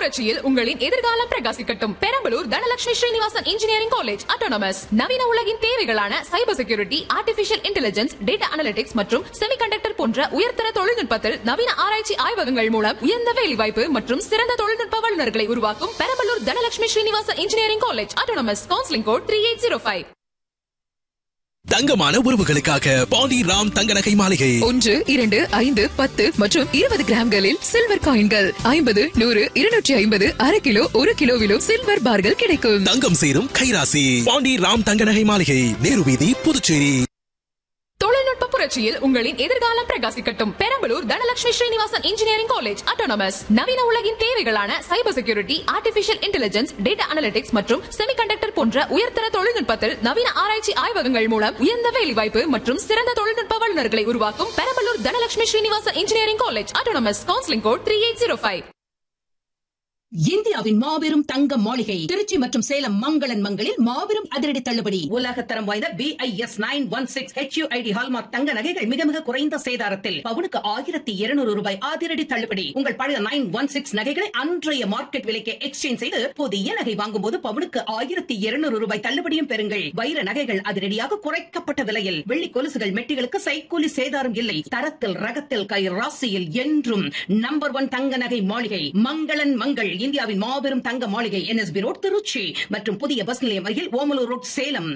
புரட்சியில் உங்களின் எதிர்காலம் பிரகாசிக்கட்டும் Perambalur Dhanalakshmi Srinivasan engineering college autonomous நவீன உலகின் தேவைகளான cyber security artificial intelligence data analytics மற்றும் செமிகண்டக்டர் போன்ற உயர்தர தொழில்நுட்பத்தில் நவீன ஆராய்ச்சி ஆய்வகங்கள் மூலம் உயர்ந்த வேலைவாய்ப்பு மற்றும் சிறந்த தொழில்நுட்ப வல்லுநர்களை உருவாக்கும் Perambalur Dhanalakshmi Srinivasan engineering college autonomous counselling code three eight zero five தங்கமான உறவுகளுக்காக பாண்டி ராம் தங்க நகை மாளிகை ஒன்று இரண்டு ஐந்து பத்து மற்றும் இருபது கிராம்களில் சில்வர் காயின்கள் ஐம்பது நூறு இருநூற்றி ஐம்பது அரை கிலோ ஒரு கிலோவிலும் சில்வர் பார்கள் கிடைக்கும் தங்கம் சேரும் கைராசி பாண்டி ராம் தங்க நகை மாளிகை நேரு வீதி புதுச்சேரி தொழில்நுட்ப புரட்சியில் உங்களின் எதிர்காலம் பிரகாசிக்கட்டும் Perambalur Dhanalakshmi Srinivasan engineering college autonomous நவீன உலகின் தேவைகளான cyber security artificial intelligence data analytics மற்றும் செமிகண்டக்டர் போன்ற உயர்தர தொழில்நுட்பத்தில் நவீன ஆராய்ச்சி ஆய்வகங்கள் மூலம் உயர்ந்த வேலைவாய்ப்பு மற்றும் சிறந்த தொழில்நுட்ப வல்லுநர்களை உருவாக்கும் Perambalur Dhanalakshmi Srinivasan engineering college autonomous counselling code three eight zero five இந்தியாவின் மாபெரும் தங்க மாளிகை திருச்சி மற்றும் சேலம் மங்களன் மங்களில் மாபெரும் அதிரடி தள்ளுபடி உலகத்தரம் வாய்ந்த B I S nine one six H ID hallmark தங்க நகைகள் மிக மிக குறைந்த சேதாரத்தில் பவுனுக்கு ஆயிரத்தி இருநூறு ரூபாய் அதிரடி தள்ளுபடி உங்கள் பழைய நைன் ஒன் சிக்ஸ் நகைகளை அன்றைய மார்க்கெட் விலைக்கு எக்ஸ்சேஞ்ச் செய்து புதிய நகை வாங்கும் போது பவுனுக்கு ஆயிரத்தி இருநூறு ரூபாய் தள்ளுபடியும் பெறுங்கள் வைர நகைகள் அதிரடியாக குறைக்கப்பட்ட விலையில் வெள்ளி கொலுசுகள் மெட்டிகளுக்கு சைக்கூலி சேதாரம் இல்லை தரத்தில் ரகத்தில் கை ராசியில் என்றும் நம்பர் ஒன் தங்க நகை மாளிகை மங்களன் மங்கள் இந்தியாவின் மாபெரும் தங்க மாளிகை என்எஸ்பி ரோட் திருச்சி மற்றும் புதிய பஸ் நிலையம் அருகில் Omalur road Salem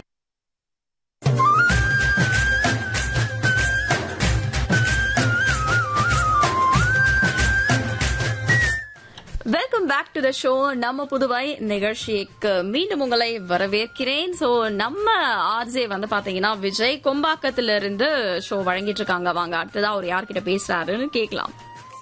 welcome back to the show நம்ம புதுவை நிகழ்ச்சிக்கு மீண்டும் உங்களை வரவேற்கிறேன் சோ நம்ம ஆர்ஜே வந்து பாத்தீங்கன்னா விஜய் கொம்பாக்கத்துல இருந்து ஷோ வழங்கிட்டு இருக்காங்க வாங்க அடுத்ததா அவர் யார்கிட்ட பேசுறாருன்னு கேட்கலாம்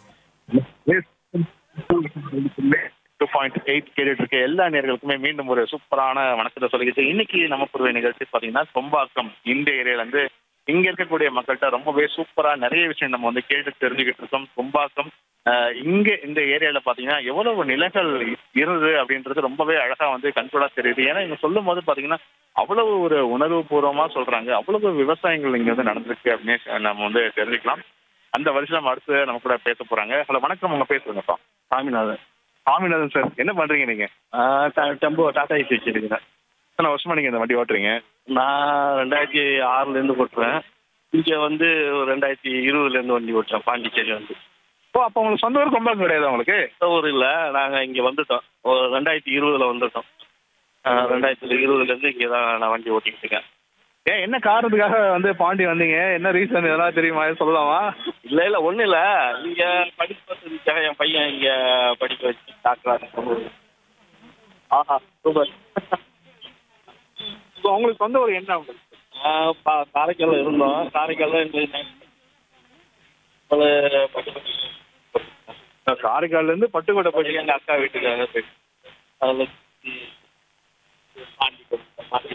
டூ பாயிண்ட் எயிட் கேட்டுட்டு இருக்க எல்லா நேர்களுக்குமே மீண்டும் ஒரு சூப்பரான வணக்கத்தை சொல்லிக்கிட்டு இன்னைக்கு நம்ம புதுவை நிகழ்ச்சி பாத்தீங்கன்னா கொம்பாக்கம் இந்த ஏரியால இருந்து இங்க இருக்கக்கூடிய மக்கள்கிட்ட ரொம்பவே சூப்பரா நிறைய விஷயம் நம்ம வந்து கேட்டு தெரிஞ்சுக்கிட்டு இருக்கோம் கொம்பாக்கம் ஆஹ், இங்க இந்த ஏரியால பாத்தீங்கன்னா எவ்வளவு நிலங்கள் இருந்தது அப்படின்றது ரொம்பவே அழகா வந்து கண்கூடா தெரியுது ஏன்னா இங்க சொல்லும் போது பாத்தீங்கன்னா அவ்வளவு ஒரு உணர்வு பூர்வமா சொல்றாங்க அவ்வளவு விவசாயங்கள் இங்க வந்து நடந்திருக்கு அப்படின்னு நம்ம வந்து தெரிஞ்சுக்கலாம் அந்த வருஷம் நம்ம அடுத்து நம்ம கூட பேச போறாங்க ஹலோ வணக்கம் உங்க பேசுறேங்கப்பா சாமிநாதன் சாமிநாதன் சார் என்ன பண்றீங்க நீங்க டெம்போ டாடா ஏசி வச்சிருக்கிறேன் எத்தனை வருஷமா நீங்க இந்த வண்டி ஓட்டுறீங்க நான் ரெண்டாயிரத்தி ஆறுல இருந்து ஓட்டுறேன் இங்க வந்து ஒரு ரெண்டாயிரத்தி இருபதுல இருந்து வண்டி ஓட்டுறேன் பாண்டிச்சேரி வந்து ஓ அப்ப உங்களுக்கு சொந்த ஊர் கொம்பாக்கம் கிடையாது உங்களுக்கு இந்த ஊர் இல்ல நாங்க இங்க வந்துட்டோம் ஒரு ரெண்டாயிரத்தி இருபதுல வந்துட்டோம் ஆஹ் ரெண்டாயிரத்தி இருபதுல இருந்து இங்க தான் நான் வண்டி ஓட்டிக்கிட்டு இருக்கேன் ஏன் என்ன காரணத்துக்காக வந்து பாண்டி வந்தீங்க என்ன ரீசன் இதெல்லாம் தெரியுமா எதுவும் சொல்லலாமா இல்ல இல்ல ஒண்ணு இல்ல இங்க படிப்பு வசதிக்காக என் பையன் இங்க படிக்க வச்சு டாக்டர் ஆஹா சூப்பர் இப்போ உங்களுக்கு சொந்த ஊர் என்ன உங்களுக்கு காரைக்கால்ல இருந்தோம் காரைக்கால்ல இந்த ஒரு படிப்பு நான் காரைக்கால்ல இருந்து பட்டுக்கோட்டை போய் போய் எங்க அக்கா வீட்டுக்காக போயிட்டு அதுல பாண்டி கொடுத்தேன். பாண்டி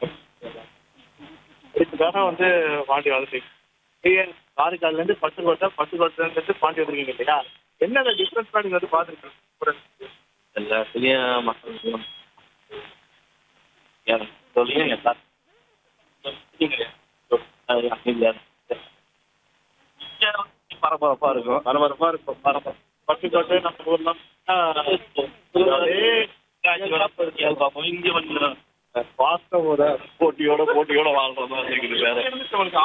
இதுக்காக வந்து பாண்டி வளர்த்தி காரைக்கால்ல இருந்து பட்டுக்கோட்டை பட்டுக்கோட்டை இருந்து பாண்டி வந்திருக்கீங்க இல்லையா என்னென்ன டிஃப்ரென்ஸ் நீங்க வந்து பாத்துருக்கீங்க எல்லாத்துலயும் மக்கள் யாரும் சொல்லியும் எல்லாரும் பரபரப்பா இருக்கும் பரபரப்பா இருக்கும் பரபரப்பு பட்டுக்கோட்டை நம்ம ஊர்ல பார்ப்போம் இங்க வந்து வாஸ்தவோட போட்டியோட போட்டியோட வாழ்ற மாதிரி இருக்குது வேற உங்களுக்கு